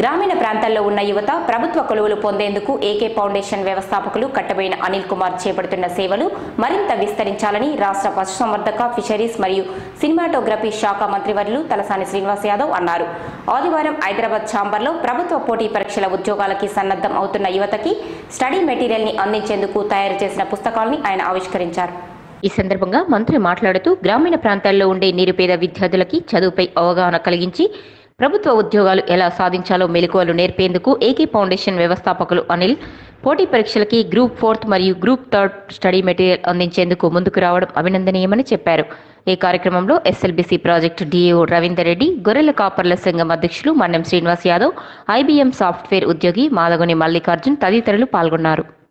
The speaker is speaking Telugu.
గ్రామీణ ప్రాంతాల్లో ఉన్న యువత ప్రభుత్వ కొలువులు పొందేందుకు ఏకే ఫౌండేషన్ వ్యవస్థాపకులు కట్టబోయిన అనిల్ కుమార్ చేపడుతున్న సేవలు మరింత విస్తరించాలని రాష్ట్ర పశుసంవర్ధక ఫిషరీస్ మరియు సినిమాటోగ్రఫీ శాఖ మంత్రివర్యులు తలసాని శ్రీనివాస్ యాదవ్ అన్నారు ఆదివారం హైదరాబాద్ ఛాంబర్లో ప్రభుత్వ పోటీ పరీక్షల ఉద్యోగాలకి సన్నద్ధం అవుతున్న యువతకి స్టడీ మెటీరియల్ ని అందించేందుకు తయారు చేసిన పుస్తకాల్ని ఆయన ఆవిష్కరించారు ఈ సందర్భంగా మంత్రి మాట్లాడుతూ గ్రామీణ ప్రాంతాల్లో ఉండే నిరుపేద విద్యార్థులకి చదువుపై అవగాహన కలిగించి ప్రభుత్వ ఉద్యోగాలు ఎలా సాధించాలో మెలకువలు నేర్పేందుకు ఏకే ఫౌండేషన్ వ్యవస్థాపకులు అనిల్ పోటీ పరీక్షలకి గ్రూప్ ఫోర్త్ మరియు గ్రూప్ థర్డ్ స్టడీ మెటీరియల్ అందించేందుకు ముందుకు రావడం అభినందనీయమని చెప్పారు ఈ కార్యక్రమంలో SLBC project DAO Ravinder Reddy గొర్రెల కాపర్ల సంఘం అధ్యక్షులు మన్నెం శ్రీనివాస్ యాదవ్ ఐబీఎం సాఫ్ట్వేర్ ఉద్యోగి మాదగొని మల్లికార్జున్ తదితరులు పాల్గొన్నారు